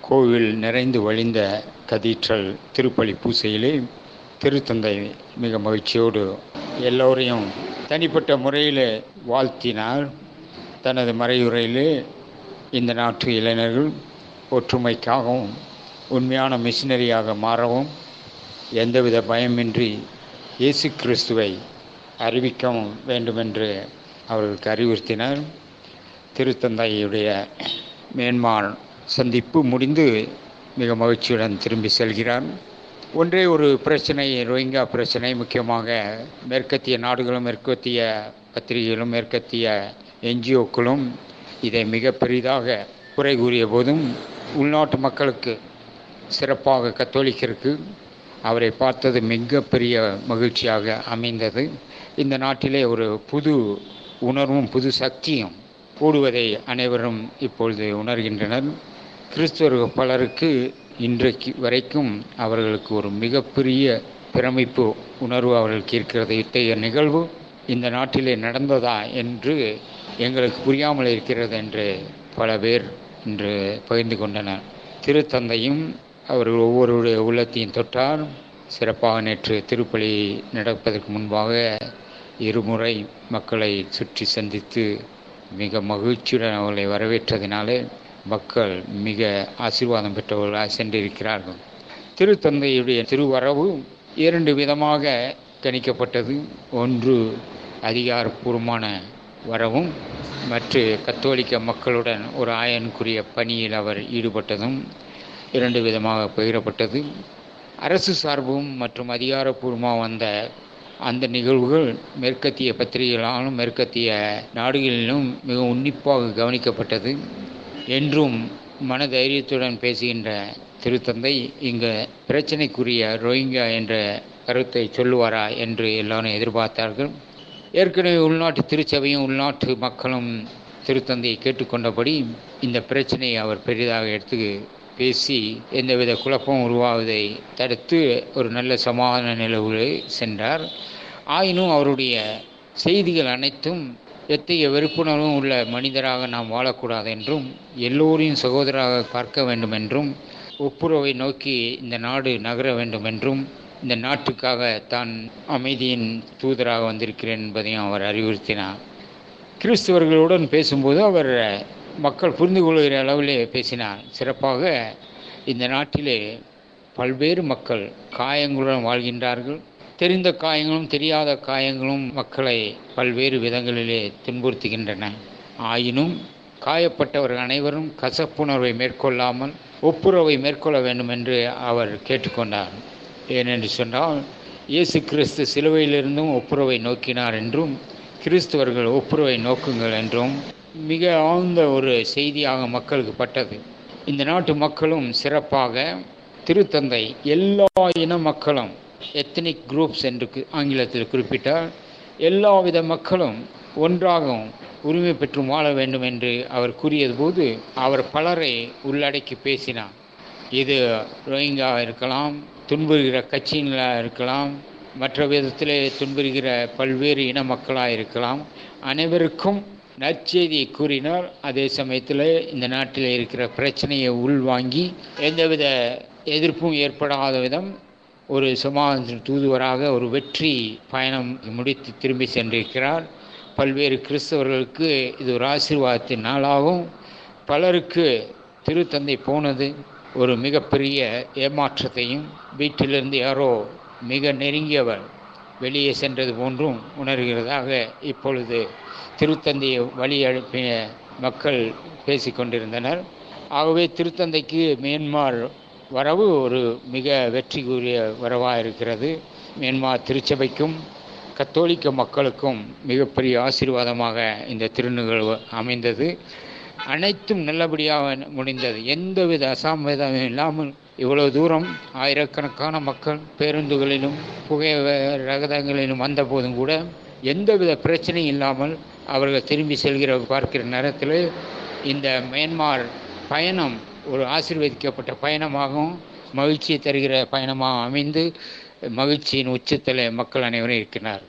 கோவில் நிறைந்து வழிந்த கதீட்ரல் திருப்பலி பூசையிலே திருத்தந்தை மிக மகிழ்ச்சியோடு எல்லோரையும் தனிப்பட்ட முறையில் வாழ்த்தினார் தனது மறையுரையிலே இந்த நாட்டு இளைஞர்கள் ஒற்றுமைக்காகவும் உண்மையான மிஷினரியாக மாறவும் எந்தவித பயமின்றி இயேசு கிறிஸ்துவை அறிவிக்கவும் வேண்டுமென்று அவர்களுக்கு அறிவுறுத்தினார் திருத்தந்தையுடைய மேன்மான் சந்திப்பு முடிந்து மிக மகிழ்ச்சியுடன் திரும்பி செல்கிறார் ஒன்றே ஒரு பிரச்சனை ரோஹிங்கா பிரச்சனை முக்கியமாக மேற்கத்திய நாடுகளும் மேற்கத்திய பத்திரிகைகளும் மேற்கத்திய என்ஜிஓக்களும் இதை மிக பெரிதாக குறை கூறிய போதும் உள்நாட்டு மக்களுக்கு சிறப்பாக கத்தோலிக்கருக்கு அவரை பார்த்தது மிகப்பெரிய மகிழ்ச்சியாக அமைந்தது இந்த நாட்டிலே ஒரு புது உணர்வும் புது சக்தியும் கூடுவதை அனைவரும் இப்பொழுது உணர்கின்றனர் கிறிஸ்தவர்கள் பலருக்கு இன்றைக்கு வரைக்கும் அவர்களுக்கு ஒரு மிகப்பெரிய பிரமிப்பு உணர்வு அவர்களுக்கு இருக்கிறது இத்தகைய நிகழ்வு இந்த நாட்டிலே நடந்ததா என்று எங்களுக்கு புரியாமல் இருக்கிறது என்று பல பேர் இன்று பகிர்ந்து கொண்டனர் திருத்தந்தையும் அவர்கள் ஒவ்வொருடைய உள்ளத்தையும் தொட்டார் சிறப்பாக நேற்று திருப்பலி நடப்பதற்கு முன்பாக இருமுறை மக்களை சுற்றி சந்தித்து மிக மகிழ்ச்சியுடன் அவர்களை வரவேற்றதினாலே மக்கள் மிக ஆசீர்வாதம் பெற்றவர்களாக சென்றிருக்கிறார்கள் திருத்தந்தையுடைய திருவரவு இரண்டு விதமாக கணிக்கப்பட்டது ஒன்று அதிகாரப்பூர்வமான வரவும் மற்ற கத்தோலிக்க மக்களுடன் ஒரு ஆயனுக்குரிய பணியில் அவர் ஈடுபட்டதும் இரண்டு விதமாக பகிரப்பட்டது அரசு சார்பும் மற்றும் அதிகாரப்பூர்வமாக வந்த அந்த நிகழ்வுகள் மேற்கத்திய பத்திரிகைகளாலும் மேற்கத்திய நாடுகளிலும் மிக உன்னிப்பாக கவனிக்கப்பட்டது என்றும் மனதைரியத்துடன் பேசுகின்ற திருத்தந்தை இங்கு பிரச்சனைக்குரிய ரோஹிங்கா என்ற கருத்தை சொல்லுவாரா என்று எல்லாரும் எதிர்பார்த்தார்கள் ஏற்கனவே உள்நாட்டு திருச்சபையும் உள்நாட்டு மக்களும் திருத்தந்தையை கேட்டுக்கொண்டபடி இந்த பிரச்சனையை அவர் பெரிதாக எடுத்து பேசி எந்தவித குழப்பம் உருவாவதை தடுத்து ஒரு நல்ல சமாதான நிலவுகளை சென்றார் ஆயினும் அவருடைய செய்திகள் அனைத்தும் எத்தகைய வெறுப்புணர்வும் உள்ள மனிதராக நாம் வாழக்கூடாது என்றும் எல்லோரையும் சகோதராக பார்க்க வேண்டும் என்றும் ஒப்புரவை நோக்கி இந்த நாடு நகர வேண்டும் என்றும் இந்த நாட்டுக்காக தான் அமைதியின் தூதராக வந்திருக்கிறேன் என்பதையும் அவர் அறிவுறுத்தினார் கிறிஸ்தவர்களுடன் பேசும்போது அவர் மக்கள் புரிந்து கொள்கிற அளவிலே பேசினார் சிறப்பாக இந்த நாட்டிலே பல்வேறு மக்கள் காயங்களுடன் வாழ்கின்றார்கள் தெரிந்த காயங்களும் தெரியாத காயங்களும் மக்களை பல்வேறு விதங்களிலே துன்புறுத்துகின்றன ஆயினும் காயப்பட்டவர்கள் அனைவரும் கசப்புணர்வை மேற்கொள்ளாமல் ஒப்புரவை மேற்கொள்ள வேண்டும் என்று அவர் கேட்டுக்கொண்டார் ஏனென்று சொன்னால் இயேசு கிறிஸ்து சிலுவையிலிருந்தும் ஒப்புரவை நோக்கினார் என்றும் கிறிஸ்துவர்கள் ஒப்புரவை நோக்குங்கள் என்றும் மிக ஆழ்ந்த ஒரு செய்தியாக மக்களுக்கு பட்டது இந்த நாட்டு மக்களும் சிறப்பாக திருத்தந்தை எல்லா இன மக்களும் எத்தனிக் குரூப்ஸ் என்று ஆங்கிலத்தில் குறிப்பிட்டார் எல்லாவித மக்களும் ஒன்றாகவும் உரிமை பெற்று வாழ வேண்டும் என்று அவர் கூறியது போது அவர் பலரை உள்ளடக்கி பேசினார் இது ரோஹிங்கா இருக்கலாம் துன்புறுகிற கட்சிகளாக இருக்கலாம் மற்ற விதத்திலே துன்புறுகிற பல்வேறு இன மக்களாக இருக்கலாம் அனைவருக்கும் நற்செய்தியை கூறினார் அதே சமயத்தில் இந்த நாட்டில் இருக்கிற பிரச்சனையை உள்வாங்கி எந்தவித எதிர்ப்பும் ஏற்படாத விதம் ஒரு சமாதான தூதுவராக ஒரு வெற்றி பயணம் முடித்து திரும்பி சென்றிருக்கிறார் பல்வேறு கிறிஸ்தவர்களுக்கு இது ஒரு ஆசீர்வாதத்தின் நாளாகவும் பலருக்கு திருத்தந்தை போனது ஒரு மிகப்பெரிய ஏமாற்றத்தையும் வீட்டிலிருந்து யாரோ மிக நெருங்கியவர் வெளியே சென்றது போன்றும் உணர்கிறதாக இப்பொழுது திருத்தந்தையை வழி அனுப்பிய மக்கள் பேசிக்கொண்டிருந்தனர் ஆகவே திருத்தந்தைக்கு மியான்மார் வரவு ஒரு மிக வெற்றிக்குரிய வரவாக இருக்கிறது மியான்மார் திருச்சபைக்கும் கத்தோலிக்க மக்களுக்கும் மிகப்பெரிய ஆசீர்வாதமாக இந்த திருநிகழ்வு அமைந்தது அனைத்தும் நல்லபடியாக முடிந்தது எந்தவித அசாமிதமும் இல்லாமல் இவ்வளவு தூரம் ஆயிரக்கணக்கான மக்கள் பேருந்துகளிலும் புகை ரகதங்களிலும் வந்த போதும் கூட எந்தவித பிரச்சனையும் இல்லாமல் அவர்கள் திரும்பி செல்கிற பார்க்கிற நேரத்தில் இந்த மியான்மார் பயணம் ஒரு ஆசீர்வதிக்கப்பட்ட பயணமாகவும் மகிழ்ச்சியை தருகிற பயணமாக அமைந்து மகிழ்ச்சியின் உச்சத்தில் மக்கள் அனைவரும் இருக்கிறார்